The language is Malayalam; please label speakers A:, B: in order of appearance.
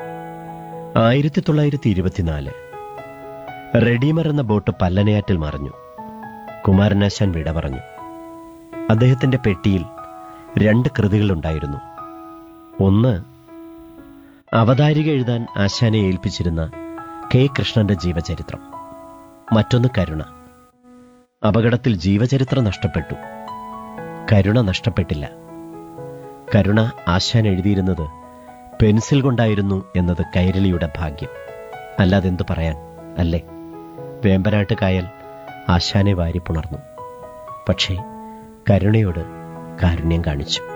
A: ആയിരത്തി തൊള്ളായിരത്തി ഇരുപത്തിനാല് റെഡീമർ എന്ന ബോട്ട് പല്ലനയാറ്റിൽ മറിഞ്ഞു കുമാരനാശാൻ വിട പറഞ്ഞു അദ്ദേഹത്തിന്റെ പെട്ടിയിൽ രണ്ട് കൃതികളുണ്ടായിരുന്നു ഒന്ന് അവതാരിക എഴുതാൻ ആശാനെ ഏൽപ്പിച്ചിരുന്ന കെ കൃഷ്ണന്റെ ജീവചരിത്രം മറ്റൊന്ന് കരുണ അപകടത്തിൽ ജീവചരിത്രം നഷ്ടപ്പെട്ടു കരുണ നഷ്ടപ്പെട്ടില്ല കരുണ ആശാൻ എഴുതിയിരുന്നത് പെൻസിൽ കൊണ്ടായിരുന്നു എന്നത് കൈരളിയുടെ ഭാഗ്യം അല്ലാതെന്തു പറയാൻ അല്ലേ വേമ്പനാട്ട് കായൽ ആശാനെ വാരിപ്പുണർന്നു പക്ഷേ കരുണയോട് കാരുണ്യം കാണിച്ചു